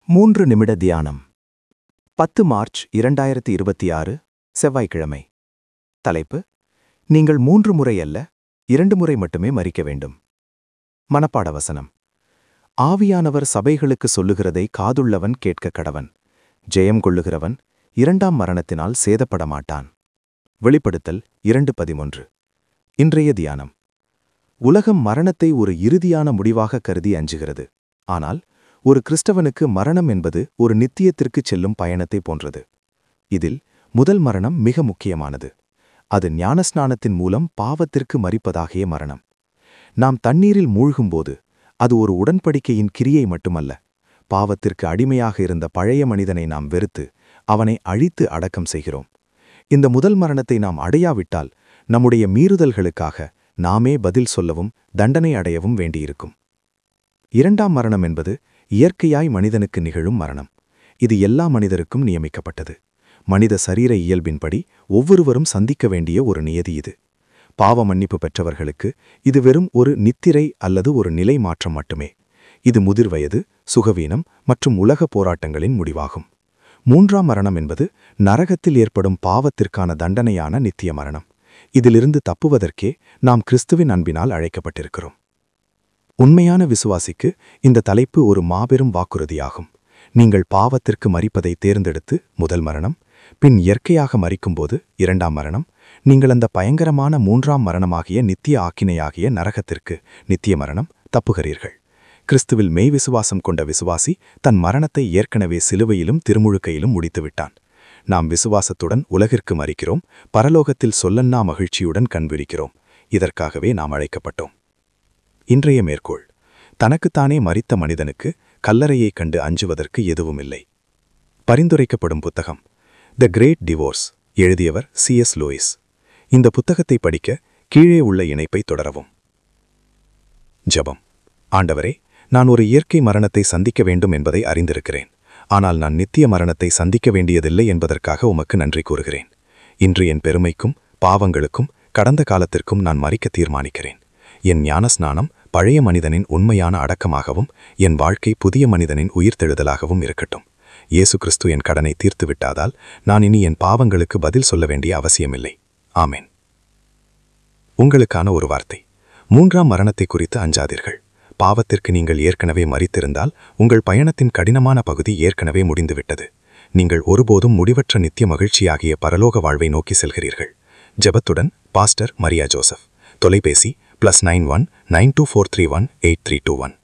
மூன்று நிமிட தியானம் பத்து மார்ச் இரண்டாயிரத்தி இருபத்தி ஆறு செவ்வாய்க்கிழமை தலைப்பு நீங்கள் மூன்று முறை அல்ல இரண்டு முறை மட்டுமே மறிக்க வேண்டும் மனப்பாட வசனம் ஆவியானவர் சபைகளுக்கு சொல்லுகிறதை காதுள்ளவன் கேட்க கடவன் ஜெயம் கொள்ளுகிறவன் இரண்டாம் மரணத்தினால் சேதப்பட மாட்டான் வெளிப்படுத்தல் இரண்டு பதிமூன்று இன்றைய தியானம் உலகம் மரணத்தை ஒரு இறுதியான முடிவாக கருதி அஞ்சுகிறது ஆனால் ஒரு கிறிஸ்தவனுக்கு மரணம் என்பது ஒரு நித்தியத்திற்குச் செல்லும் பயணத்தை போன்றது இதில் முதல் மரணம் மிக முக்கியமானது அது ஞானஸ்நானத்தின் மூலம் பாவத்திற்கு மறிப்பதாகிய மரணம் நாம் தண்ணீரில் மூழ்கும்போது அது ஒரு உடன்படிக்கையின் கிரியை மட்டுமல்ல பாவத்திற்கு அடிமையாக இருந்த பழைய மனிதனை நாம் வெறுத்து அவனை அழித்து அடக்கம் செய்கிறோம் இந்த முதல் மரணத்தை நாம் அடையாவிட்டால் நம்முடைய மீறுதல்களுக்காக நாமே பதில் சொல்லவும் தண்டனை அடையவும் வேண்டியிருக்கும் இரண்டாம் மரணம் என்பது இயற்கையாய் மனிதனுக்கு நிகழும் மரணம் இது எல்லா மனிதருக்கும் நியமிக்கப்பட்டது மனித சரீர இயல்பின்படி ஒவ்வொருவரும் சந்திக்க வேண்டிய ஒரு நியதி இது பாவ மன்னிப்பு பெற்றவர்களுக்கு இது வெறும் ஒரு நித்திரை அல்லது ஒரு நிலை மாற்றம் மட்டுமே இது முதிர்வயது சுகவீனம் மற்றும் உலக போராட்டங்களின் முடிவாகும் மூன்றாம் மரணம் என்பது நரகத்தில் ஏற்படும் பாவத்திற்கான தண்டனையான நித்திய மரணம் இதிலிருந்து தப்புவதற்கே நாம் கிறிஸ்துவின் அன்பினால் அழைக்கப்பட்டிருக்கிறோம் உண்மையான விசுவாசிக்கு இந்த தலைப்பு ஒரு மாபெரும் வாக்குறுதியாகும் நீங்கள் பாவத்திற்கு மறிப்பதை தேர்ந்தெடுத்து முதல் மரணம் பின் இயற்கையாக மறிக்கும்போது இரண்டாம் மரணம் நீங்கள் அந்த பயங்கரமான மூன்றாம் மரணமாகிய நித்திய ஆக்கினையாகிய நரகத்திற்கு நித்திய மரணம் தப்புகிறீர்கள் கிறிஸ்துவில் மெய் விசுவாசம் கொண்ட விசுவாசி தன் மரணத்தை ஏற்கனவே சிலுவையிலும் திருமுழுக்கையிலும் முடித்துவிட்டான் நாம் விசுவாசத்துடன் உலகிற்கு மறிக்கிறோம் பரலோகத்தில் சொல்லன்னா மகிழ்ச்சியுடன் கண்விரிக்கிறோம் இதற்காகவே நாம் அழைக்கப்பட்டோம் இன்றைய மேற்கோள் தனக்குத்தானே மறித்த மனிதனுக்கு கல்லறையைக் கண்டு அஞ்சுவதற்கு எதுவுமில்லை பரிந்துரைக்கப்படும் புத்தகம் த கிரேட் டிவோர்ஸ் எழுதியவர் சி எஸ் லூயிஸ் இந்த புத்தகத்தை படிக்க கீழே உள்ள இணைப்பை தொடரவும் ஜபம் ஆண்டவரே நான் ஒரு இயற்கை மரணத்தை சந்திக்க வேண்டும் என்பதை அறிந்திருக்கிறேன் ஆனால் நான் நித்திய மரணத்தை சந்திக்க வேண்டியதில்லை என்பதற்காக உமக்கு நன்றி கூறுகிறேன் இன்று என் பெருமைக்கும் பாவங்களுக்கும் கடந்த காலத்திற்கும் நான் மறிக்க தீர்மானிக்கிறேன் என் ஞானஸ்நானம் பழைய மனிதனின் உண்மையான அடக்கமாகவும் என் வாழ்க்கை புதிய மனிதனின் உயிர்த்தெழுதலாகவும் இருக்கட்டும் இயேசு கிறிஸ்து என் கடனை தீர்த்து விட்டாதால் நான் இனி என் பாவங்களுக்கு பதில் சொல்ல வேண்டிய அவசியமில்லை ஆமேன் உங்களுக்கான ஒரு வார்த்தை மூன்றாம் மரணத்தை குறித்து அஞ்சாதீர்கள் பாவத்திற்கு நீங்கள் ஏற்கனவே மறித்திருந்தால் உங்கள் பயணத்தின் கடினமான பகுதி ஏற்கனவே முடிந்துவிட்டது நீங்கள் ஒருபோதும் முடிவற்ற நித்திய மகிழ்ச்சியாகிய பரலோக வாழ்வை நோக்கி செல்கிறீர்கள் ஜெபத்துடன் பாஸ்டர் மரியா ஜோசப் தொலைபேசி plus nine one nine two four three one eight three two one